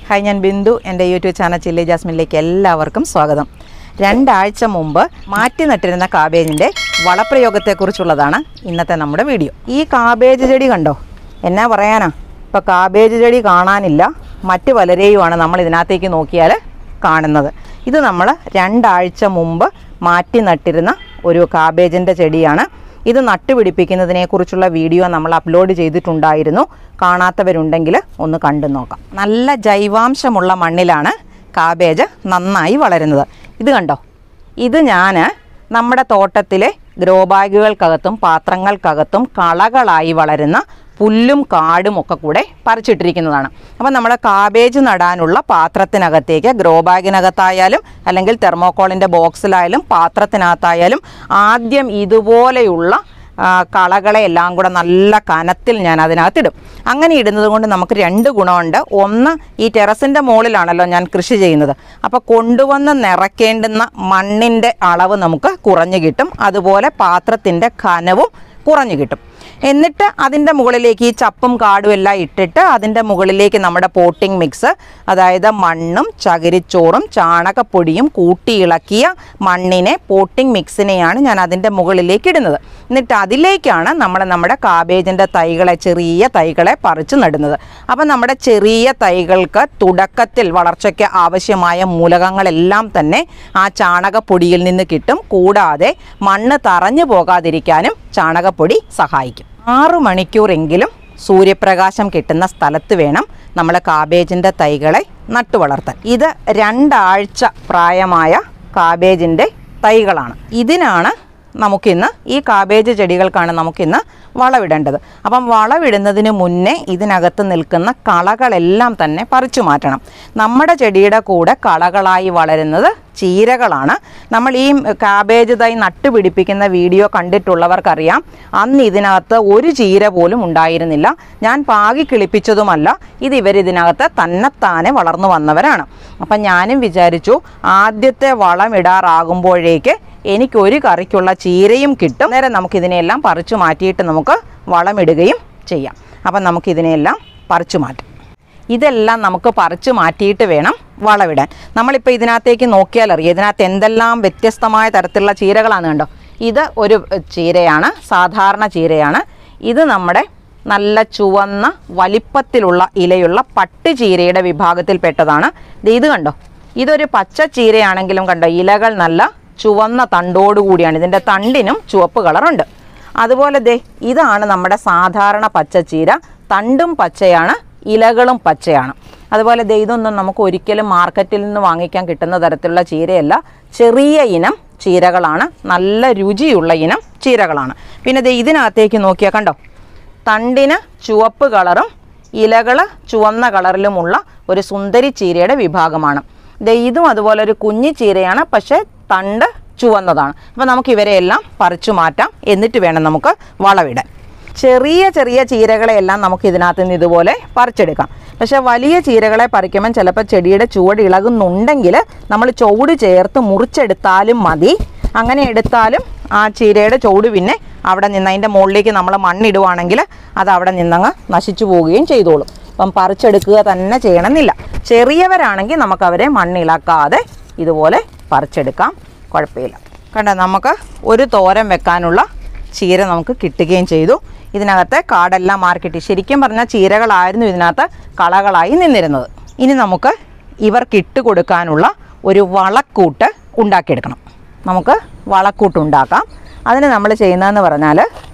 hi ഞാൻ ബിന്ദു എൻ്റെ YouTube channel chilli ജാസ്മിനിലേക്ക് എല്ലാവർക്കും സ്വാഗതം രണ്ടാഴ്ച മുമ്പ് മാറ്റി നട്ടിരുന്ന കാബേജിൻ്റെ വളപ്രയോഗത്തെക്കുറിച്ചുള്ളതാണ് ഇന്നത്തെ നമ്മുടെ വീഡിയോ ഈ കാബേജ് ചെടി കണ്ടോ എന്നാ പറയാനാ ഇപ്പോൾ കാബേജ് ചെടി കാണാനില്ല മറ്റ് പലരെയുമാണ് നമ്മൾ ഇതിനകത്തേക്ക് നോക്കിയാൽ കാണുന്നത് ഇത് നമ്മൾ രണ്ടാഴ്ച മുമ്പ് മാറ്റി നട്ടിരുന്ന ഒരു കാബേജിൻ്റെ ചെടിയാണ് ഇത് നട്ടുപിടിപ്പിക്കുന്നതിനെക്കുറിച്ചുള്ള വീഡിയോ നമ്മൾ അപ്ലോഡ് ചെയ്തിട്ടുണ്ടായിരുന്നു കാണാത്തവരുണ്ടെങ്കിൽ ഒന്ന് കണ്ടു നോക്കാം നല്ല ജൈവാംശമുള്ള മണ്ണിലാണ് കാബേജ് നന്നായി വളരുന്നത് ഇത് കണ്ടോ ഇത് ഞാൻ നമ്മുടെ തോട്ടത്തിലെ ഗ്രോ ബാഗുകൾക്കകത്തും പാത്രങ്ങൾക്കകത്തും കളകളായി വളരുന്ന പുല്ലും കാടും ഒക്കെ കൂടെ പറിച്ചിട്ടിരിക്കുന്നതാണ് അപ്പം നമ്മുടെ കാബേജ് നടാനുള്ള പാത്രത്തിനകത്തേക്ക് ഗ്രോ ബാഗിനകത്തായാലും അല്ലെങ്കിൽ തെർമോക്കോളിൻ്റെ ബോക്സിലായാലും പാത്രത്തിനകത്തായാലും ആദ്യം ഇതുപോലെയുള്ള ആ, കളകളെ എല്ലാം കൂടെ നല്ല കനത്തിൽ ഞാൻ അതിനകത്തിടും അങ്ങനെ ഇടുന്നത് കൊണ്ട് നമുക്ക് രണ്ട് ഗുണമുണ്ട് ഒന്ന് ഈ ടെറസിൻ്റെ മുകളിലാണല്ലോ ഞാൻ കൃഷി ചെയ്യുന്നത് അപ്പോൾ കൊണ്ടുവന്ന് നിറയ്ക്കേണ്ടുന്ന മണ്ണിൻ്റെ അളവ് നമുക്ക് കുറഞ്ഞു കിട്ടും അതുപോലെ പാത്രത്തിൻ്റെ ഖനവും കുറഞ്ഞു കിട്ടും എന്നിട്ട് അതിൻ്റെ മുകളിലേക്ക് ഈ ചപ്പും കാടും എല്ലാം ഇട്ടിട്ട് അതിൻ്റെ മുകളിലേക്ക് നമ്മുടെ പോട്ടിംഗ് മിക്സ് അതായത് മണ്ണും ചകിരിച്ചോറും ചാണകപ്പൊടിയും കൂട്ടി ഇളക്കിയ മണ്ണിനെ പോട്ടിംഗ് മിക്സിനെയാണ് ഞാൻ അതിൻ്റെ മുകളിലേക്ക് ഇടുന്നത് എന്നിട്ട് അതിലേക്കാണ് നമ്മൾ നമ്മുടെ കാബേജിൻ്റെ തൈകളെ ചെറിയ തൈകളെ പറിച്ചു നടുന്നത് അപ്പം നമ്മുടെ ചെറിയ തൈകൾക്ക് തുടക്കത്തിൽ വളർച്ചയ്ക്ക് ആവശ്യമായ മൂലകങ്ങളെല്ലാം തന്നെ ആ ചാണകപ്പൊടിയിൽ നിന്ന് കിട്ടും കൂടാതെ മണ്ണ് തറഞ്ഞു പോകാതിരിക്കാനും ചാണകപ്പൊടി സഹായിക്കും ആറു മണിക്കൂറെങ്കിലും സൂര്യപ്രകാശം കിട്ടുന്ന സ്ഥലത്ത് വേണം നമ്മൾ കാബേജിൻ്റെ തൈകളെ നട്ടുവളർത്താൻ ഇത് രണ്ടാഴ്ച പ്രായമായ കാബേജിൻ്റെ തൈകളാണ് ഇതിനാണ് നമുക്കിന്ന് ഈ കാബേജ് ചെടികൾക്കാണ് നമുക്കിന്ന് വളമിടേണ്ടത് അപ്പം വളമിടുന്നതിന് മുന്നേ ഇതിനകത്ത് നിൽക്കുന്ന കളകളെല്ലാം തന്നെ പറിച്ചു മാറ്റണം നമ്മുടെ ചെടിയുടെ കൂടെ കളകളായി വളരുന്നത് ചീരകളാണ് നമ്മൾ ഈ കാബേജ് തൈ നട്ടുപിടിപ്പിക്കുന്ന വീഡിയോ കണ്ടിട്ടുള്ളവർക്കറിയാം അന്ന് ഇതിനകത്ത് ഒരു ചീര പോലും ഉണ്ടായിരുന്നില്ല ഞാൻ പാകി കിളിപ്പിച്ചതുമല്ല ഇത് ഇവരിതിനകത്ത് തന്നെത്താനെ വളർന്നു വന്നവരാണ് അപ്പം ഞാനും വിചാരിച്ചു ആദ്യത്തെ വളം ഇടാറാകുമ്പോഴേക്ക് എനിക്കൊരു കറിക്കുള്ള ചീരയും കിട്ടും നേരെ നമുക്കിതിനെയെല്ലാം പറിച്ചു മാറ്റിയിട്ട് നമുക്ക് വളമിടുകയും ചെയ്യാം അപ്പം നമുക്കിതിനെയെല്ലാം പറിച്ചു മാറ്റാം ഇതെല്ലാം നമുക്ക് പറിച്ചു മാറ്റിയിട്ട് വേണം വളമിടാൻ നമ്മളിപ്പോൾ ഇതിനകത്തേക്ക് നോക്കിയാൽ അറിയാം ഇതിനകത്ത് എന്തെല്ലാം വ്യത്യസ്തമായ തരത്തിലുള്ള ചീരകളാണ് കണ്ടോ ഇത് ഒരു ചീരയാണ് സാധാരണ ചീരയാണ് ഇത് നമ്മുടെ നല്ല ചുവന്ന വലിപ്പത്തിലുള്ള ഇലയുള്ള പട്ടുചീരയുടെ വിഭാഗത്തിൽപ്പെട്ടതാണ് ദേ ഇത് കണ്ടോ ഇതൊരു പച്ച ചീരയാണെങ്കിലും കണ്ടോ ഇലകൾ നല്ല ചുവന്ന തണ്ടോടുകൂടിയാണ് ഇതിൻ്റെ തണ്ടിനും ചുവപ്പ് കളറുണ്ട് അതുപോലെ ദേ ഇതാണ് നമ്മുടെ സാധാരണ പച്ചച്ചീര തണ്ടും പച്ചയാണ് ഇലകളും പച്ചയാണ് അതുപോലെ ദേ ഇതൊന്നും നമുക്ക് ഒരിക്കലും മാർക്കറ്റിൽ നിന്ന് വാങ്ങിക്കാൻ കിട്ടുന്ന തരത്തിലുള്ള ചീരയല്ല ചെറിയ ഇനം ചീരകളാണ് നല്ല രുചിയുള്ള ഇനം ചീരകളാണ് പിന്നെ ദേ ഇതിനകത്തേക്ക് നോക്കിയാൽ കണ്ടോ തണ്ടിന് ചുവപ്പ് കളറും ഇലകൾ ചുവന്ന കളറിലുമുള്ള ഒരു സുന്ദരി ചീരയുടെ വിഭാഗമാണ് ദേ ഇതും അതുപോലെ ഒരു കുഞ്ഞി ചീരയാണ് പക്ഷേ തണ്ട് ചുവന്നതാണ് അപ്പോൾ നമുക്ക് ഇവരെയെല്ലാം പറിച്ചു മാറ്റാം എന്നിട്ട് വേണം നമുക്ക് വളവിടാൻ ചെറിയ ചെറിയ ചീരകളെയെല്ലാം നമുക്ക് ഇതിനകത്ത് നിന്ന് ഇതുപോലെ പറിച്ചെടുക്കാം പക്ഷേ വലിയ ചീരകളെ പറിക്കുമ്പോൾ ചിലപ്പോൾ ചെടിയുടെ ചുവട് ഇളകുന്നുണ്ടെങ്കിൽ നമ്മൾ ചുവട് ചേർത്ത് മുറിച്ചെടുത്താലും മതി അങ്ങനെ എടുത്താലും ആ ചീരയുടെ ചുവട് പിന്നെ അവിടെ നിന്ന് അതിൻ്റെ മുകളിലേക്ക് നമ്മൾ മണ്ണിടുവാണെങ്കിൽ അത് അവിടെ നിന്നങ്ങ് നശിച്ചു പോവുകയും ചെയ്തോളും അപ്പം പറിച്ചെടുക്കുക തന്നെ ചെയ്യണമെന്നില്ല ചെറിയവരാണെങ്കിൽ നമുക്കവരെ മണ്ണിളക്കാതെ ഇതുപോലെ പറിച്ചെടുക്കാം കുഴപ്പമില്ല കണ്ടോ നമുക്ക് ഒരു തോരൻ വെക്കാനുള്ള ചീര നമുക്ക് കിട്ടുകയും ചെയ്തു ഇതിനകത്ത് കാടെല്ലാം മാർക്കിട്ടി ശരിക്കും പറഞ്ഞാൽ ചീരകളായിരുന്നു ഇതിനകത്ത് കളകളായി നിന്നിരുന്നത് ഇനി നമുക്ക് ഇവർക്ക് ഇട്ട് കൊടുക്കാനുള്ള ഒരു വളക്കൂട്ട് ഉണ്ടാക്കിയെടുക്കണം നമുക്ക് വളക്കൂട്ട് ഉണ്ടാക്കാം അതിന് നമ്മൾ ചെയ്യുന്നതെന്ന് പറഞ്ഞാൽ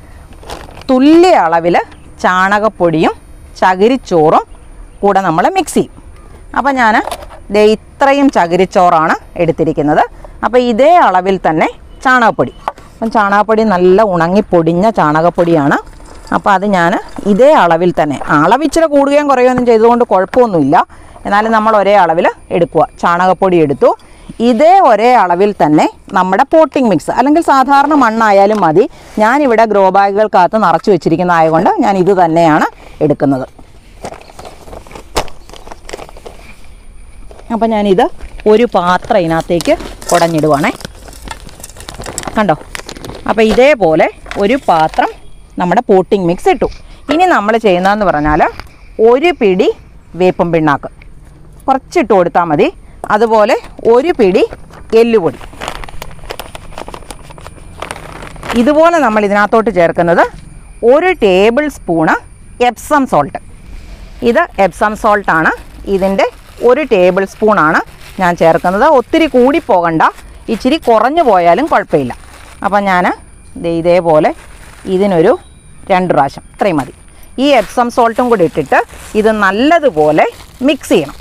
തുല്യ അളവിൽ ചാണകപ്പൊടിയും ചകിരിച്ചോറും കൂടെ നമ്മൾ മിക്സ് ചെയ്യും അപ്പോൾ ഞാൻ ദേ ഇത്രയും ചകിരിച്ചോറാണ് എടുത്തിരിക്കുന്നത് അപ്പോൾ ഇതേ അളവിൽ തന്നെ ചാണകപ്പൊടി അപ്പം ചാണകപ്പൊടി നല്ല ഉണങ്ങി പൊടിഞ്ഞ ചാണകപ്പൊടിയാണ് അപ്പോൾ അത് ഞാൻ ഇതേ അളവിൽ തന്നെ അളവ് ഇച്ചിരി കൂടുകയും കുറയുകയൊന്നും ചെയ്തുകൊണ്ട് കുഴപ്പമൊന്നുമില്ല എന്നാലും നമ്മൾ ഒരേ അളവിൽ എടുക്കുക ചാണകപ്പൊടി എടുത്തു ഇതേ ഒരേ അളവിൽ തന്നെ നമ്മുടെ പോട്ടിംഗ് മിക്സ് അല്ലെങ്കിൽ സാധാരണ മണ്ണായാലും മതി ഞാനിവിടെ ഗ്രോ ബാഗുകൾക്കകത്ത് നിറച്ച് വെച്ചിരിക്കുന്നതായതുകൊണ്ട് ഞാൻ ഇത് തന്നെയാണ് എടുക്കുന്നത് അപ്പം ഞാനിത് ഒരു പാത്രം ഇതിനകത്തേക്ക് കുടഞ്ഞിടുവാണേ കണ്ടോ അപ്പോൾ ഇതേപോലെ ഒരു പാത്രം നമ്മുടെ പോട്ടിംഗ് മിക്സ് ഇട്ടു ഇനി നമ്മൾ ചെയ്യുന്നതെന്ന് പറഞ്ഞാൽ ഒരു പിടി വേപ്പും പിണ്ണാക്ക് കുറച്ചിട്ട് കൊടുത്താൽ മതി അതുപോലെ ഒരു പിടി എല്ലുപൊടി ഇതുപോലെ നമ്മൾ ഇതിനകത്തോട്ട് ചേർക്കുന്നത് ഒരു ടേബിൾ സ്പൂണ് എപ്സം സോൾട്ട് ഇത് എപ്സം സോൾട്ടാണ് ഇതിൻ്റെ ഒരു ടേബിൾ സ്പൂണാണ് ഞാൻ ചേർക്കുന്നത് ഒത്തിരി കൂടി പോകണ്ട ഇച്ചിരി കുറഞ്ഞു പോയാലും കുഴപ്പമില്ല അപ്പം ഞാൻ ദേ ഇതേപോലെ ഇതിനൊരു രണ്ട് പ്രാവശ്യം ഇത്രയും മതി ഈ എപ്സം സോൾട്ടും കൂടി ഇട്ടിട്ട് ഇത് നല്ലതുപോലെ മിക്സ് ചെയ്യണം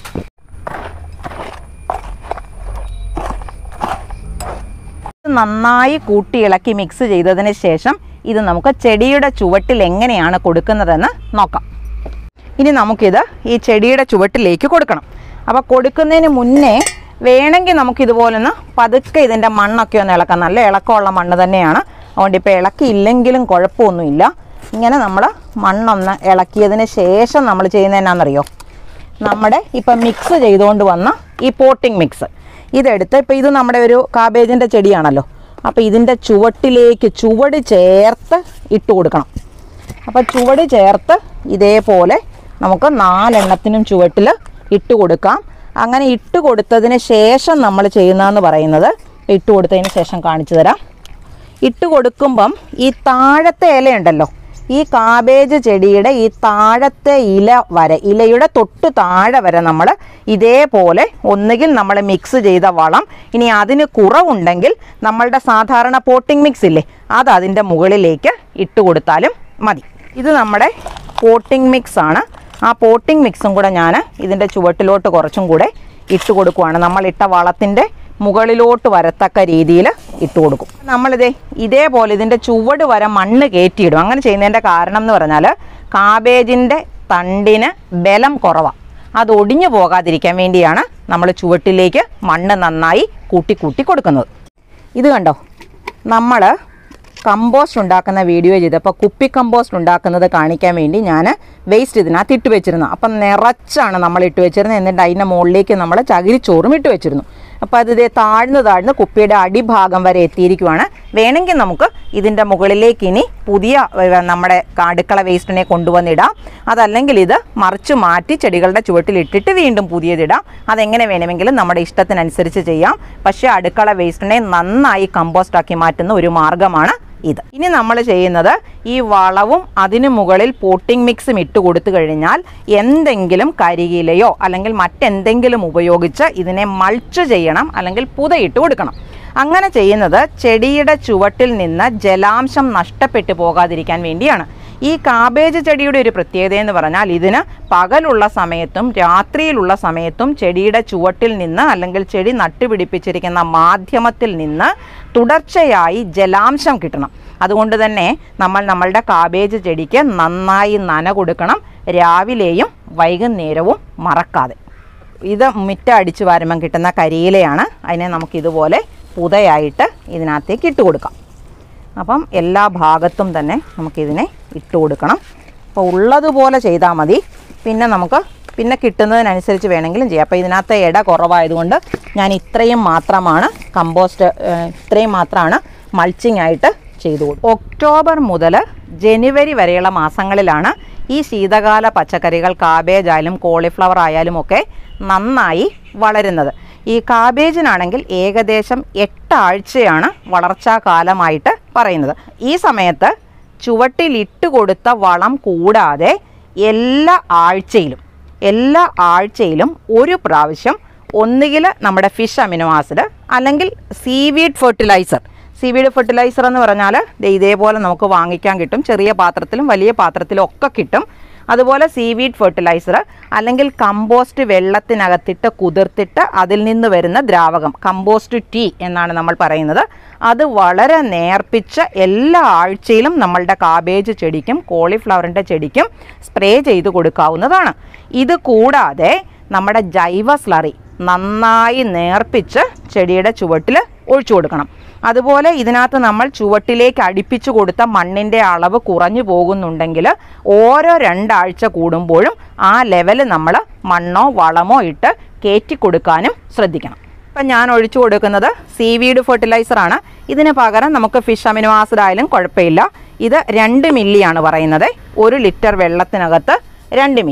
നന്നായി കൂട്ടി ഇളക്കി മിക്സ് ചെയ്തതിന് ശേഷം ഇത് നമുക്ക് ചെടിയുടെ ചുവട്ടിൽ എങ്ങനെയാണ് കൊടുക്കുന്നതെന്ന് നോക്കാം ഇനി നമുക്കിത് ഈ ചെടിയുടെ ചുവട്ടിലേക്ക് കൊടുക്കണം അപ്പോൾ കൊടുക്കുന്നതിന് മുന്നേ വേണമെങ്കിൽ നമുക്ക് ഇതുപോലൊന്ന് പതുക്കെ ഇതിൻ്റെ മണ്ണൊക്കെ ഒന്ന് ഇളക്കാം നല്ല ഇളക്കമുള്ള മണ്ണ് തന്നെയാണ് അതുകൊണ്ട് ഇപ്പോൾ ഇളക്കിയില്ലെങ്കിലും കുഴപ്പമൊന്നുമില്ല ഇങ്ങനെ നമ്മൾ മണ്ണൊന്ന് ഇളക്കിയതിന് ശേഷം നമ്മൾ ചെയ്യുന്നത് എന്നാണെന്നറിയോ നമ്മുടെ ഇപ്പം മിക്സ് ചെയ്തുകൊണ്ട് വന്ന ഈ പോട്ടിംഗ് മിക്സ് ഇതെടുത്ത് ഇപ്പം ഇത് നമ്മുടെ ഒരു കാബേജിൻ്റെ ചെടിയാണല്ലോ അപ്പോൾ ഇതിൻ്റെ ചുവട്ടിലേക്ക് ചുവട് ചേർത്ത് ഇട്ട് കൊടുക്കണം അപ്പോൾ ചുവട് ചേർത്ത് ഇതേപോലെ നമുക്ക് നാലെണ്ണത്തിനും ചുവട്ടിൽ ഇട്ട് കൊടുക്കാം അങ്ങനെ ഇട്ട് കൊടുത്തതിന് ശേഷം നമ്മൾ ചെയ്യുന്നതെന്ന് പറയുന്നത് ഇട്ട് കൊടുത്തതിന് ശേഷം കാണിച്ചു തരാം ഇട്ട് കൊടുക്കുമ്പം ഈ താഴത്തെ ഇലയുണ്ടല്ലോ ഈ കാബേജ് ചെടിയുടെ ഈ താഴത്തെ ഇല വരെ ഇലയുടെ തൊട്ട് താഴെ വരെ നമ്മൾ ഇതേപോലെ ഒന്നുകിൽ നമ്മൾ മിക്സ് ചെയ്ത വളം ഇനി അതിന് കുറവുണ്ടെങ്കിൽ നമ്മളുടെ സാധാരണ പോട്ടിംഗ് മിക്സ് ഇല്ലേ അത് അതിൻ്റെ മുകളിലേക്ക് ഇട്ട് കൊടുത്താലും മതി ഇത് നമ്മുടെ പോട്ടിംഗ് മിക്സ് ആണ് ആ പോട്ടിംഗ് മിക്സും കൂടെ ഞാൻ ഇതിൻ്റെ ചുവട്ടിലോട്ട് കുറച്ചും കൂടെ ഇട്ട് കൊടുക്കുവാണ് നമ്മൾ ഇട്ട വളത്തിൻ്റെ മുകളിലോട്ട് വരത്തക്ക രീതിയിൽ ഇട്ട് കൊടുക്കും നമ്മളിതേ ഇതേപോലെ ഇതിൻ്റെ ചുവട് വരെ മണ്ണ് കയറ്റിയിടും അങ്ങനെ ചെയ്യുന്നതിൻ്റെ കാരണം എന്ന് പറഞ്ഞാൽ കാബേജിൻ്റെ തണ്ടിന് ബലം കുറവാണ് അത് ഒടിഞ്ഞു പോകാതിരിക്കാൻ വേണ്ടിയാണ് നമ്മൾ ചുവട്ടിലേക്ക് മണ്ണ് നന്നായി കൂട്ടി കൂട്ടി കൊടുക്കുന്നത് ഇത് കണ്ടോ നമ്മൾ കമ്പോസ്റ്റ് ഉണ്ടാക്കുന്ന വീഡിയോ ചെയ്തപ്പോൾ കുപ്പി കമ്പോസ്റ്റ് ഉണ്ടാക്കുന്നത് കാണിക്കാൻ വേണ്ടി ഞാൻ വേസ്റ്റ് ഇതിനകത്ത് ഇട്ട് വെച്ചിരുന്നു അപ്പം നിറച്ചാണ് നമ്മൾ ഇട്ട് വെച്ചിരുന്നത് എന്നിട്ട് അതിൻ്റെ മുകളിലേക്ക് നമ്മൾ ചകിരിച്ചോറും ഇട്ട് വെച്ചിരുന്നു അപ്പോൾ അത് ഇതേ താഴ്ന്ന് താഴ്ന്ന് കുപ്പിയുടെ അടിഭാഗം വരെ എത്തിയിരിക്കുവാണ് വേണമെങ്കിൽ നമുക്ക് ഇതിൻ്റെ മുകളിലേക്ക് ഇനി പുതിയ ഏ, നമ്മുടെ അടുക്കള വേസ്റ്റിനെ കൊണ്ടുവന്നിടാം അതല്ലെങ്കിൽ ഇത് മറിച്ച് മാറ്റി ചെടികളുടെ ചുവട്ടിൽ ഇട്ടിട്ട് വീണ്ടും പുതിയതിടാം അതെങ്ങനെ വേണമെങ്കിലും നമ്മുടെ ഇഷ്ടത്തിനനുസരിച്ച് ചെയ്യാം പക്ഷേ അടുക്കള വേസ്റ്റിനെ നന്നായി കമ്പോസ്റ്റാക്കി മാറ്റുന്ന ഒരു മാർഗ്ഗമാണ് ഇത് ഇനി നമ്മൾ ചെയ്യുന്നത് ഈ വളവും അതിനു മുകളിൽ പോട്ടിംഗ് മിക്സും ഇട്ട് കൊടുത്തു കഴിഞ്ഞാൽ എന്തെങ്കിലും കരിയിലയോ അല്ലെങ്കിൽ മറ്റെന്തെങ്കിലും ഉപയോഗിച്ച് ഇതിനെ മൾച്ച് ചെയ്യണം അല്ലെങ്കിൽ പുതയിട്ട് കൊടുക്കണം അങ്ങനെ ചെയ്യുന്നത് ചെടിയുടെ ചുവട്ടിൽ നിന്ന് ജലാംശം നഷ്ടപ്പെട്ടു പോകാതിരിക്കാൻ വേണ്ടിയാണ് ഈ കാബേജ് ചെടിയുടെ ഒരു പ്രത്യേകത എന്ന് പറഞ്ഞാൽ ഇതിന് പകലുള്ള സമയത്തും രാത്രിയിലുള്ള സമയത്തും ചെടിയുടെ ചുവട്ടിൽ നിന്ന് അല്ലെങ്കിൽ ചെടി നട്ടുപിടിപ്പിച്ചിരിക്കുന്ന മാധ്യമത്തിൽ നിന്ന് തുടർച്ചയായി ജലാംശം കിട്ടണം അതുകൊണ്ട് തന്നെ നമ്മൾ നമ്മളുടെ കാബേജ് ചെടിക്ക് നന്നായി നന കൊടുക്കണം രാവിലെയും വൈകുന്നേരവും മറക്കാതെ ഇത് മിറ്റ അടിച്ചു വരുമ്പം കിട്ടുന്ന കരിയിലയാണ് അതിനെ നമുക്ക് ഇതുപോലെ പുതയായിട്ട് ഇതിനകത്തേക്ക് ഇട്ട് കൊടുക്കാം അപ്പം എല്ലാ ഭാഗത്തും തന്നെ നമുക്കിതിനെ ഇട്ട് കൊടുക്കണം അപ്പോൾ ഉള്ളതുപോലെ ചെയ്താൽ മതി പിന്നെ നമുക്ക് പിന്നെ കിട്ടുന്നതിനനുസരിച്ച് വേണമെങ്കിലും ചെയ്യാം അപ്പോൾ ഇതിനകത്ത് ഇട കുറവായതുകൊണ്ട് ഞാൻ ഇത്രയും മാത്രമാണ് കമ്പോസ്റ്റ് ഏഹ്, ഇത്രയും മാത്രമാണ് മൾച്ചിങ് ആയിട്ട് ചെയ്തു കൊടുക്കും ഒക്ടോബർ മുതൽ ജനുവരി വരെയുള്ള മാസങ്ങളിലാണ് ഈ ശീതകാല പച്ചക്കറികൾ കാബേജ് ആയാലും കോളിഫ്ലവർ ആയാലും ഒക്കെ നന്നായി വളരുന്നത് ഈ കാബേജിനാണെങ്കിൽ ഏകദേശം എട്ടാഴ്ചയാണ് വളർച്ചാ കാലമായിട്ട് പറയുന്നത് ഈ സമയത്ത് ചുവട്ടിൽ ഇട്ട് കൊടുത്ത വളം കൂടാതെ എല്ലാ ആഴ്ചയിലും എല്ലാ ആഴ്ചയിലും ഒരു പ്രാവശ്യം ഒന്നുകിൽ നമ്മുടെ ഫിഷ് അമിനോ ആസിഡ് അല്ലെങ്കിൽ സീവീഡ് ഫെർട്ടിലൈസർ സീവീഡ് ഫെർട്ടിലൈസർ എന്ന് പറഞ്ഞാൽ ദേ ഇതേപോലെ നമുക്ക് വാങ്ങിക്കാൻ കിട്ടും ചെറിയ പാത്രത്തിലും വലിയ പാത്രത്തിലും ഒക്കെ കിട്ടും അതുപോലെ സീവീഡ് ഫെർട്ടിലൈസർ അല്ലെങ്കിൽ കമ്പോസ്റ്റ് വെള്ളത്തിനകത്തിട്ട് കുതിർത്തിട്ട് അതിൽ നിന്ന് വരുന്ന ദ്രാവകം കമ്പോസ്റ്റ് ടീ എന്നാണ് നമ്മൾ പറയുന്നത് അത് വളരെ നേർപ്പിച്ച് എല്ലാ ആഴ്ചയിലും നമ്മളുടെ കാബേജ് ചെടിക്കും കോളിഫ്ലവറിൻ്റെ ചെടിക്കും സ്പ്രേ ചെയ്ത് കൊടുക്കാവുന്നതാണ് ഇത് കൂടാതെ നമ്മുടെ ജൈവ സ്ലറി നന്നായി നേർപ്പിച്ച് ചെടിയുടെ ചുവട്ടിൽ ഒഴിച്ചു കൊടുക്കണം അതുപോലെ ഇതിനകത്ത് നമ്മൾ ചുവട്ടിലേക്ക് അടുപ്പിച്ചു കൊടുത്ത മണ്ണിൻ്റെ അളവ് കുറഞ്ഞു പോകുന്നുണ്ടെങ്കിൽ ഓരോ രണ്ടാഴ്ച കൂടുമ്പോഴും ആ ലെവൽ നമ്മൾ മണ്ണോ വളമോ ഇട്ട് കയറ്റി കൊടുക്കാനും ശ്രദ്ധിക്കണം ഇപ്പം ഞാൻ ഒഴിച്ചു കൊടുക്കുന്നത് സീവീഡ് ഫെർട്ടിലൈസറാണ് ഇതിന് പകരം നമുക്ക് ഫിഷ് അമിനോ ആസിഡ് ആയാലും കുഴപ്പമില്ല ഇത് രണ്ട് മില്ലിയാണ് പറയുന്നത് ഒരു ലിറ്റർ വെള്ളത്തിനകത്ത് രണ്ട് മില്ലി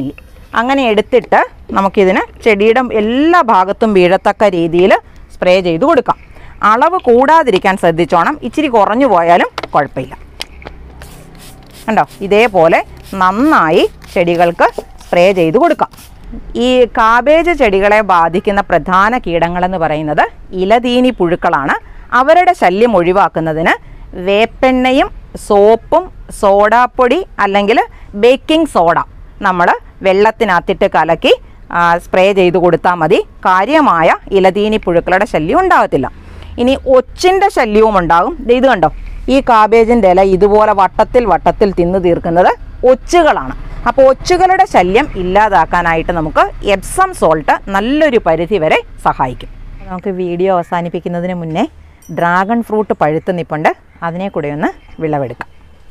അങ്ങനെ എടുത്തിട്ട് നമുക്കിതിന് ചെടിയുടെ എല്ലാ ഭാഗത്തും വീഴത്തക്ക രീതിയിൽ സ്പ്രേ ചെയ്ത് കൊടുക്കാം അളവ് കൂടാതിരിക്കാൻ ശ്രദ്ധിച്ചോണം ഇച്ചിരി കുറഞ്ഞു പോയാലും കുഴപ്പമില്ല കണ്ടോ ഇതേപോലെ നന്നായി ചെടികൾക്ക് സ്പ്രേ ചെയ്ത് കൊടുക്കാം ഈ കാബേജ് ചെടികളെ ബാധിക്കുന്ന പ്രധാന കീടങ്ങളെന്ന് പറയുന്നത് ഇലതീനി പുഴുക്കളാണ് അവരുടെ ശല്യം ഒഴിവാക്കുന്നതിന് വേപ്പെണ്ണയും സോപ്പും സോഡാപ്പൊടി അല്ലെങ്കിൽ ബേക്കിംഗ് സോഡ നമ്മൾ വെള്ളത്തിനകത്തിട്ട് കലക്കി ആ, സ്പ്രേ ചെയ്ത് കൊടുത്താൽ മതി കാര്യമായ ഇലതീനി പുഴുക്കളുടെ ശല്യം ഉണ്ടാകത്തില്ല ഇനി ഒച്ചിൻ്റെ ശല്യവും ഉണ്ടാകും ദേ ഇത് കണ്ടോ ഈ കാബേജിൻ്റെ ഇല ഇതുപോലെ വട്ടത്തിൽ വട്ടത്തിൽ തിന്നു തീർക്കുന്നത് ഒച്ചുകളാണ് അപ്പോൾ ഒച്ചുകളുടെ ശല്യം ഇല്ലാതാക്കാനായിട്ട് നമുക്ക് എപ്സം സോൾട്ട് നല്ലൊരു പരിധി വരെ സഹായിക്കും നമുക്ക് വീഡിയോ അവസാനിപ്പിക്കുന്നതിന് മുന്നേ ഡ്രാഗൺ ഫ്രൂട്ട് പഴുത്ത് നിൽപ്പുണ്ട് അതിനെ കൂടെ ഒന്ന് വിളവെടുക്കാം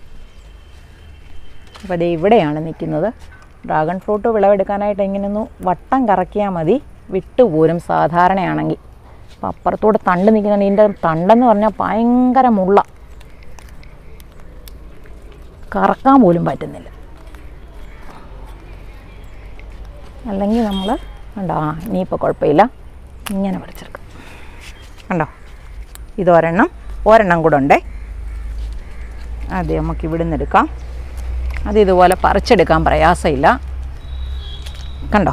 അപ്പോൾ അത് ഇവിടെയാണ് നിൽക്കുന്നത് ഡ്രാഗൺ ഫ്രൂട്ട് വിളവെടുക്കാനായിട്ട് ഇങ്ങനെയൊന്ന് വട്ടം കറക്കിയാൽ മതി വിട്ടുപോരും സാധാരണയാണെങ്കിൽ അപ്പോൾ അപ്പുറത്തൂടെ തണ്ട് നിൽക്കുന്നുണ്ട് ഇതിൻ്റെ തണ്ടെന്ന് പറഞ്ഞാൽ ഭയങ്കര മുള്ള കറക്കാൻ പോലും പറ്റുന്നില്ല അല്ലെങ്കിൽ നമ്മൾ കണ്ടോ ആ ഇനിയിപ്പോൾ കുഴപ്പമില്ല ഇങ്ങനെ പറിച്ചെടുക്കാം കണ്ടോ ഇത് ഒരെണ്ണം ഒരെണ്ണം കൂടെ ഉണ്ടേ അതെ നമുക്ക് ഇവിടുന്ന് എടുക്കാം അത് ഇതുപോലെ പറിച്ചെടുക്കാൻ പ്രയാസമില്ല കണ്ടോ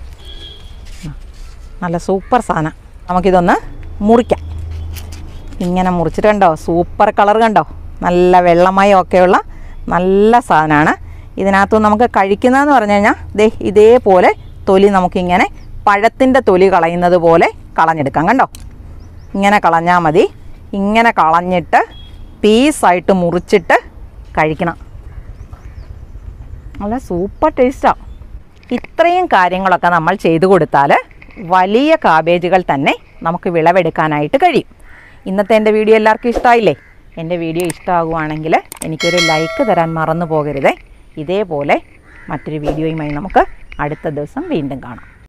നല്ല സൂപ്പർ സാധനം നമുക്കിതൊന്ന് മുറിക്കാം ഇങ്ങനെ മുറിച്ചിട്ട് കണ്ടോ സൂപ്പർ കളർ കണ്ടോ നല്ല വെള്ളമയം ഒക്കെയുള്ള നല്ല സാധനമാണ് ഇതിനകത്ത് നമുക്ക് കഴിക്കുന്നതെന്ന് പറഞ്ഞു കഴിഞ്ഞാൽ ദേ ഇതേപോലെ തൊലി നമുക്കിങ്ങനെ പഴത്തിൻ്റെ തൊലി കളയുന്നത് പോലെ കളഞ്ഞെടുക്കാം കണ്ടോ ഇങ്ങനെ കളഞ്ഞാൽ മതി ഇങ്ങനെ കളഞ്ഞിട്ട് പീസായിട്ട് മുറിച്ചിട്ട് കഴിക്കണം നല്ല സൂപ്പർ ടേസ്റ്റാണ് ഇത്രയും കാര്യങ്ങളൊക്കെ നമ്മൾ ചെയ്തു കൊടുത്താൽ വലിയ കാബേജുകൾ തന്നെ നമുക്ക് വിളവെടുക്കാനായിട്ട് കഴിയും ഇന്നത്തെ എൻ്റെ വീഡിയോ എല്ലാവർക്കും ഇഷ്ടമായില്ലേ എൻ്റെ വീഡിയോ ഇഷ്ടമാകുവാണെങ്കിൽ എനിക്കൊരു ലൈക്ക് തരാൻ മറന്നു പോകരുതേ ഇതേപോലെ മറ്റൊരു വീഡിയോയുമായി നമുക്ക് അടുത്ത ദിവസം വീണ്ടും കാണാം